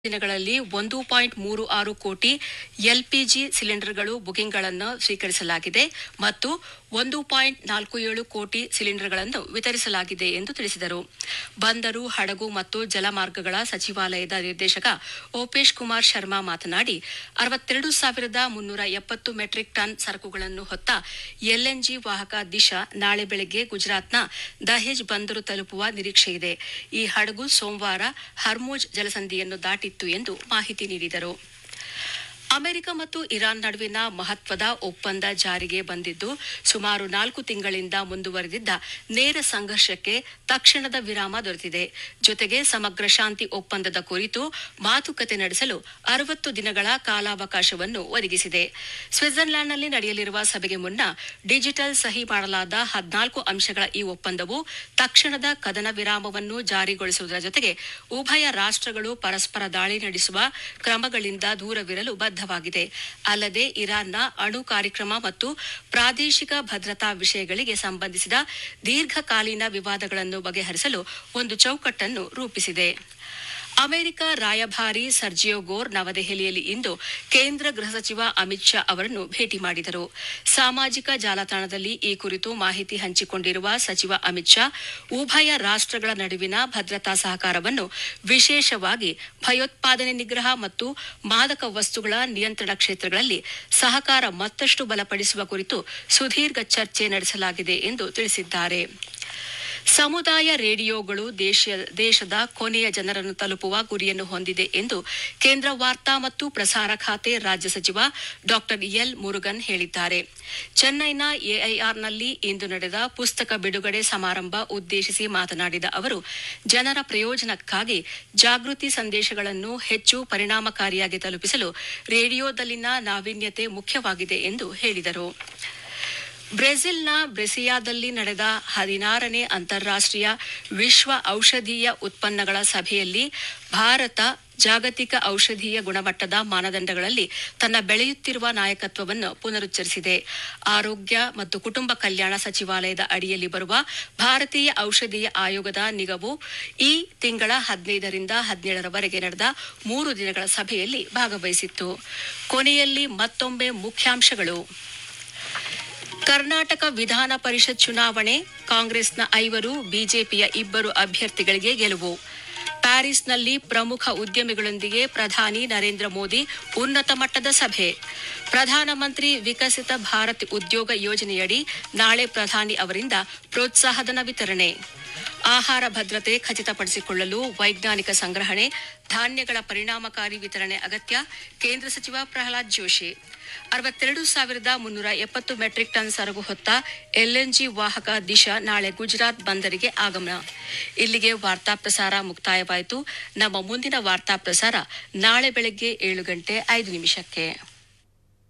ದಿನಗಳಲ್ಲಿ ಒಂದು ಪಾಯಿಂಟ್ ಮೂರು ಆರು ಕೋಟಿ ಎಲ್ಪಿಜಿ ಸಿಲಿಂಡರ್ಗಳು ಬುಕಿಂಗ್ಗಳನ್ನು ಸ್ವೀಕರಿಸಲಾಗಿದೆ ಮತ್ತು ಒಂದು ಪಾಯಿಂಟ್ ನಾಲ್ಕು ಏಳು ಕೋಟಿ ಸಿಲಿಂಡರ್ಗಳನ್ನು ವಿತರಿಸಲಾಗಿದೆ ಎಂದು ತಿಳಿಸಿದರು ಬಂದರು ಹಡಗು ಮತ್ತು ಜಲಮಾರ್ಗಗಳ ಸಚಿವಾಲಯದ ನಿರ್ದೇಶಕ ಓಪೇಶ್ ಕುಮಾರ್ ಶರ್ಮಾ ಮಾತನಾಡಿ ಅರವತ್ತೆರಡು ಸಾವಿರದ ಮುನ್ನೂರ ಎಪ್ಪತ್ತು ಮೆಟ್ರಿಕ್ ಟನ್ ಸರಕುಗಳನ್ನು ಹೊತ್ತ ಎಲ್ಎನ್ಜಿ ವಾಹಕ ದಿಶಾ ನಾಳೆ ಬೆಳಗ್ಗೆ ಗುಜರಾತ್ನ ದಹೇಜ್ ಬಂದರು ತಲುಪುವ ನಿರೀಕ್ಷೆಯಿದೆ ಈ ಹಡಗು ಸೋಮವಾರ ಹರ್ಮೂಜ್ ಜಲಸಂಧಿಯನ್ನು ದಾಟಿತ್ತು ಎಂದು ಮಾಹಿತಿ ನೀಡಿದರು ಅಮೆರಿಕ ಮತ್ತು ಇರಾನ್ ನಡುವಿನ ಮಹತ್ವದ ಒಪ್ಪಂದ ಜಾರಿಗೆ ಬಂದಿದ್ದು ಸುಮಾರು ನಾಲ್ಕು ತಿಂಗಳಿಂದ ಮುಂದುವರೆದಿದ್ದ ನೇರ ಸಂಘರ್ಷಕ್ಕೆ ತಕ್ಷಣದ ವಿರಾಮ ದೊರೆತಿದೆ ಜೊತೆಗೆ ಸಮಗ್ರ ಶಾಂತಿ ಒಪ್ಪಂದದ ಕುರಿತು ಮಾತುಕತೆ ನಡೆಸಲು ಅರವತ್ತು ದಿನಗಳ ಕಾಲಾವಕಾಶವನ್ನು ಒದಗಿಸಿದೆ ಸ್ವಿಟ್ಜರ್ಲ್ಯಾಂಡ್ನಲ್ಲಿ ನಡೆಯಲಿರುವ ಸಭೆಗೆ ಮುನ್ನ ಡಿಜಿಟಲ್ ಸಹಿ ಮಾಡಲಾದ ಹದಿನಾಲ್ಕು ಅಂಶಗಳ ಈ ಒಪ್ಪಂದವು ತಕ್ಷಣದ ಕದನ ವಿರಾಮವನ್ನು ಜಾರಿಗೊಳಿಸುವುದರ ಜೊತೆಗೆ ಉಭಯ ರಾಷ್ಟ್ರಗಳು ಪರಸ್ಪರ ದಾಳಿ ನಡೆಸುವ ಕ್ರಮಗಳಿಂದ ದೂರವಿರಲು ಬದ್ಧವಾಗಿದೆ ಅಲ್ಲದೆ ಇರಾನ್ನ ಅಣು ಕಾರ್ಯಕ್ರಮ ಮತ್ತು ಪ್ರಾದೇಶಿಕ ಭದ್ರತಾ ವಿಷಯಗಳಿಗೆ ಸಂಬಂಧಿಸಿದ ದೀರ್ಘಕಾಲೀನ ವಿವಾದಗಳನ್ನು ಬಗೆಹರಿಸಲು ಒಂದು ಚೌಕಟ್ಟನ್ನು ರೂಪಿಸಿದೆ ಅಮೆರಿಕ ರಾಯಭಾರಿ ಸರ್ಜಿಯೋ ಗೋರ್ ನವದೆಹಲಿಯಲ್ಲಿ ಇಂದು ಕೇಂದ್ರ ಗೃಹ ಸಚಿವ ಅಮಿತ್ ಶಾ ಅವರನ್ನು ಭೇಟಿ ಮಾಡಿದರು ಸಾಮಾಜಿಕ ಜಾಲತಾಣದಲ್ಲಿ ಈ ಕುರಿತು ಮಾಹಿತಿ ಹಂಚಿಕೊಂಡಿರುವ ಸಚಿವ ಅಮಿತ್ ಶಾ ಉಭಯ ರಾಷ್ಟ್ರಗಳ ನಡುವಿನ ಭದ್ರತಾ ಸಹಕಾರವನ್ನು ವಿಶೇಷವಾಗಿ ಭಯೋತ್ಪಾದನೆ ನಿಗ್ರಹ ಮತ್ತು ಮಾದಕ ವಸ್ತುಗಳ ನಿಯಂತ್ರಣ ಕ್ಷೇತ್ರಗಳಲ್ಲಿ ಸಹಕಾರ ಮತ್ತಷ್ಟು ಬಲಪಡಿಸುವ ಕುರಿತು ಸುದೀರ್ಘ ಚರ್ಚೆ ನಡೆಸಲಾಗಿದೆ ಎಂದು ತಿಳಿಸಿದ್ದಾರೆ ಸಮುದಾಯ ರೇಡಿಯೋಗಳು ದೇಶ ದೇಶದ ಕೊನೆಯ ಜನರನ್ನು ತಲುಪುವ ಗುರಿಯನ್ನು ಹೊಂದಿದೆ ಎಂದು ಕೇಂದ್ರ ವಾರ್ತಾ ಮತ್ತು ಪ್ರಸಾರ ಖಾತೆ ರಾಜ್ಯ ಸಚಿವ ಡಾ ಎಲ್ ಮುರುಗನ್ ಹೇಳಿದ್ದಾರೆ ಚೆನ್ನೈನ ಎಐಆರ್ನಲ್ಲಿ ಇಂದು ನಡೆದ ಪುಸ್ತಕ ಬಿಡುಗಡೆ ಸಮಾರಂಭ ಉದ್ದೇಶಿಸಿ ಮಾತನಾಡಿದ ಅವರು ಜನರ ಪ್ರಯೋಜನಕ್ಕಾಗಿ ಜಾಗೃತಿ ಸಂದೇಶಗಳನ್ನು ಹೆಚ್ಚು ಪರಿಣಾಮಕಾರಿಯಾಗಿ ತಲುಪಿಸಲು ರೇಡಿಯೋದಲ್ಲಿನ ನಾವೀನ್ಯತೆ ಮುಖ್ಯವಾಗಿದೆ ಎಂದು ಹೇಳಿದರು ಬ್ರೆಜಿಲ್ನ ಬ್ರೆಸಿಯಾದಲ್ಲಿ ನಡೆದ ಹದಿನಾರನೇ ಅಂತಾರಾಷ್ಟೀಯ ವಿಶ್ವ ಔಷಧೀಯ ಉತ್ಪನ್ನಗಳ ಸಭೆಯಲ್ಲಿ ಭಾರತ ಜಾಗತಿಕ ಔಷಧೀಯ ಗುಣಮಟ್ಟದ ಮಾನದಂಡಗಳಲ್ಲಿ ತನ್ನ ಬೆಳೆಯುತ್ತಿರುವ ನಾಯಕತ್ವವನ್ನು ಪುನರುಚ್ಚರಿಸಿದೆ ಆರೋಗ್ಯ ಮತ್ತು ಕುಟುಂಬ ಕಲ್ಯಾಣ ಸಚಿವಾಲಯದ ಅಡಿಯಲ್ಲಿ ಬರುವ ಭಾರತೀಯ ಔಷಧೀಯ ಆಯೋಗದ ನಿಗವು ಈ ತಿಂಗಳ ಹದಿನೈದರಿಂದ ಹದಿನೇಳರವರೆಗೆ ನಡೆದ ಮೂರು ದಿನಗಳ ಸಭೆಯಲ್ಲಿ ಭಾಗವಹಿಸಿತ್ತು ಕೊನೆಯಲ್ಲಿ ಮತ್ತೊಮ್ಮೆ ಮುಖ್ಯಾಂಶಗಳು ಕರ್ನಾಟಕ ವಿಧಾನ ಪರಿಷತ್ ಚುನಾವಣೆ ಕಾಂಗ್ರೆಸ್ನ ಐವರು ಬಿಜೆಪಿಯ ಇಬ್ಬರು ಅಭ್ಯರ್ಥಿಗಳಿಗೆ ಗೆಲುವು ಪ್ಯಾರಿಸ್ನಲ್ಲಿ ಪ್ರಮುಖ ಉದ್ಯಮಿಗಳೊಂದಿಗೆ ಪ್ರಧಾನಿ ನರೇಂದ್ರ ಮೋದಿ ಉನ್ನತ ಮಟ್ಟದ ಸಭೆ ಪ್ರಧಾನಮಂತ್ರಿ ವಿಕಸಿತ ಭಾರತ್ ಉದ್ಯೋಗ ಯೋಜನೆಯಡಿ ನಾಳೆ ಪ್ರಧಾನಿ ಅವರಿಂದ ಪ್ರೋತ್ಸಾಹಧನ ವಿತರಣೆ ಆಹಾರ ಭದ್ರತೆ ಖಚಿತಪಡಿಸಿಕೊಳ್ಳಲು ವೈಜ್ಞಾನಿಕ ಸಂಗ್ರಹಣೆ ಧಾನ್ಯಗಳ ಪರಿಣಾಮಕಾರಿ ವಿತರಣೆ ಅಗತ್ಯ ಕೇಂದ್ರ ಸಚಿವ ಪ್ರಹ್ಲಾದ್ ಜೋಶಿ ಅರವತ್ತೆರಡು ಸಾವಿರದ ಮುನ್ನೂರ ಎಪ್ಪತ್ತು ಮೆಟ್ರಿಕ್ ಟನ್ ಸರಕು ಹೊತ್ತ ಎಲ್ಎನ್ಜಿ ವಾಹಕ ದಿಶಾ ನಾಳೆ ಗುಜರಾತ್ ಬಂದರಿಗೆ ಆಗಮನ ಇಲ್ಲಿಗೆ ವಾರ್ತಾ ಪ್ರಸಾರ ಮುಕ್ತಾಯವಾಯಿತು ನಮ್ಮ ಮುಂದಿನ ವಾರ್ತಾ ಪ್ರಸಾರ ನಾಳೆ ಬೆಳಗ್ಗೆ ಏಳು ಗಂಟೆ ಐದು ನಿಮಿಷಕ್ಕೆ